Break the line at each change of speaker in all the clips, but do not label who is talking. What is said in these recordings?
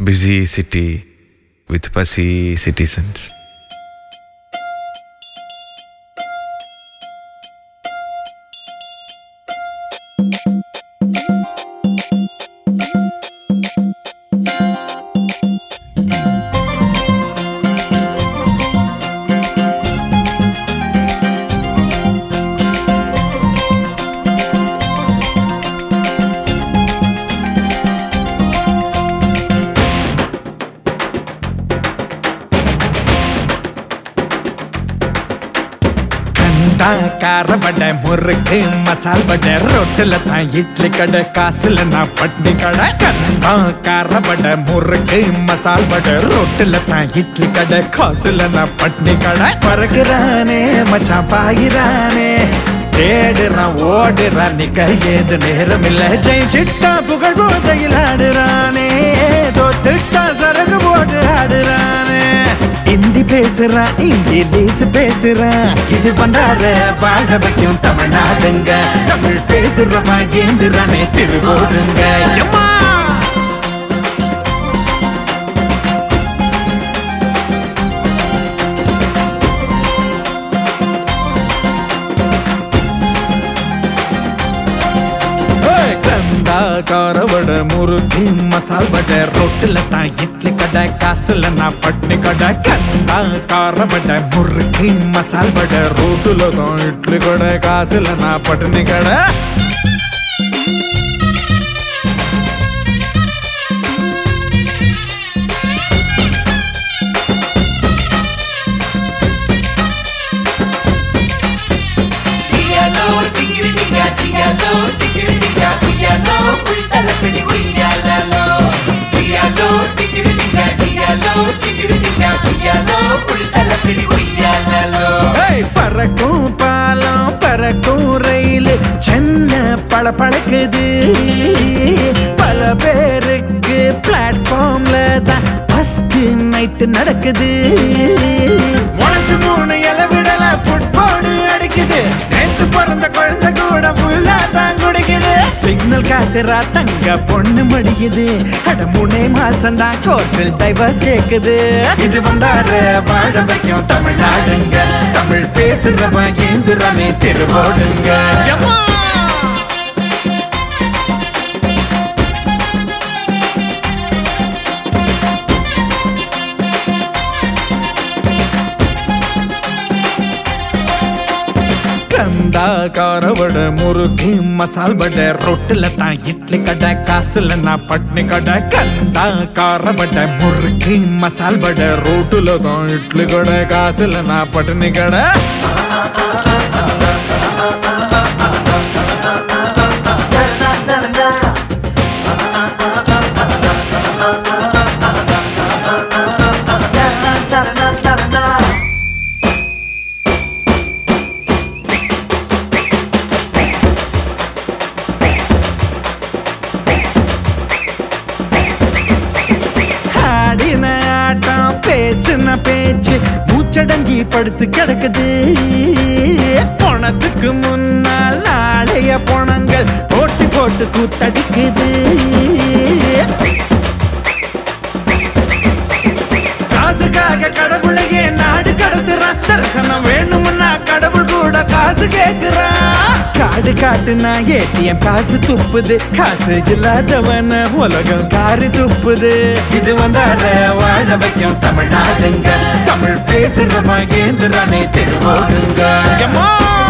busy city with fussy citizens.
கண்டா கார வடை முறுக்கு மசால் வடை ரொட்டில தான் இட்லி கடை காசுல நான் பட்னி கடை கண்டா கார வடை முறுக்கு மசால் வடை ரொட்டில தான் இட்லி கடை காசுல நான் பட்னி கடை பறக்குறானே மச்சான் பாயிரானே தேடுறான் ஓடுறான் நிக்க ஏது நேரம் இல்ல ஜெயிச்சிட்டா புகழ் போதையில் ஆடுறானே தோத்துட்டா சரகு போட்டு ஆடுறானே ஹிந்தி பேசுறான் இங்கிலீஷ் பேசுறான் இது பண்றாரு வாழ வைக்கும் தமிழ்நாடுங்க தமிழ் பேசுறவன் ஏந்துறானே திருவோடுங்க எம்மா! ஏய், கந்தா கார வடை முறுக்கு மசால் வடை ரொட்டில தான் இட்லி கடை காசுல நான் பட்னி கடை கந்தா கார வடை முறுக்கு மசால் வடை ரோட்டுல தான் இட்லி கடை காசுல நான் பட்னி கடை
Diallo, tigiri diga, diallo, tigiri diga, diallo, ultala peli diallo. Diallo, tigiri diga, diallo, tigiri diga, diallo, ultala peli diallo.
ஏய், பறக்கும் பாலம் பறக்கும் ரயில் சென்னை பளபளக்குது பல பேருக்கு பிளாட்ஃபார்ம்ல தான் ஃபர்ஸ்ட் நைட் நடக்குது முளைச்சு மூணு இலை விடல ஃபுட்பால் அடிக்குது நேத்து பிறந்த குழந்தை கூட ஃபுல்லா தான் குடிக்குது சிக்னல் காட்டுறா தங்க பொண்ணு மடிக்குது அட மூணே மாசம் தான் கோர்ட்டில் டைவர்ஸ் கேக்குது இது வந்தாரு வாழ வைக்கும் தமிழ்நாடுங்க தமிழ் பேசுறவன் ஏந்துறானே திருவோடுங்க எம்மா! கந்தா கார வடை முறுக்கு மசால் வடை ரொட்டில தான் இட்லி கடை காசுல நான் பட்னி கடை கந்தா கார வடை முறுக்கு மசால் வடை ரோட்டுல தான் இட்லி கடை காசுல நான் பட்னி கடை ஆடின ஆட்டம் பேசின பேச்சு மூச்சடங்கி படுத்து கிடக்குது பணத்துக்கு முன்னால் நாளைய பணங்கள் போட்டி போட்டு கூத்தடிக்குது காசுக்காக கடவுளையே நாடு கடத்துறான் தரிசனம் வேணும்னா கடவுள் கூட காசு கேக்குறான் காடு காட்டுனா ஏடிஎம் காசு துப்புது காசு இல்லாதவன உலகம் காரி துப்புது இது வந்தால வாழ வைக்கும் தமிழ்நாடுங்க தமிழ் பேசுறவன் ஏந்துறானே திருவோடுங்க எம்மா!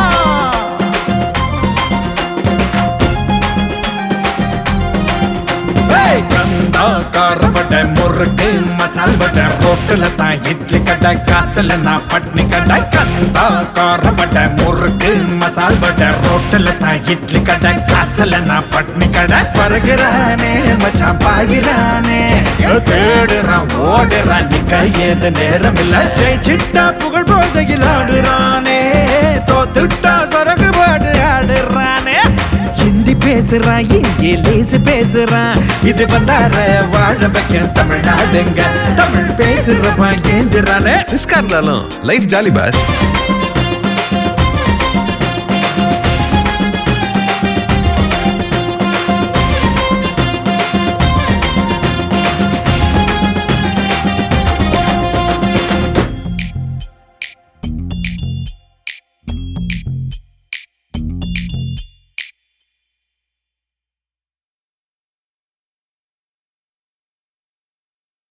ஏய், கந்தா கார வடை முறுக்கு மசால் வடை ரோட்டுல தான் இட்லி கடை காசுல நான் பட்னி கடை கந்தா கார வடை முறுக்கு மசால் வடை ரோட்டுல தான் இட்லி கடை காசுல நான் பட்னி கடை பறகுறானே மச்சான் பாயிரானே தேடுறான் ஓடுறான் நிக்க ஏது நேரம் இல்ல ஜெயிச்சிட்டா புகழ் போதையில் ஆடுறானே தோத்துட்டா சரகு பாடு ஆடுறானே ஹிந்தி பேசுறான் இங்கிலீஷ் பேசுறான் இது வந்தார வாழ வைக்க தமிழ்நாடுங்க தமிழ் பேசுறவன் ஏந்துறானே
ரிஸ்கா இருந்தாலும் லைஃப் ஜாலி பாஸ்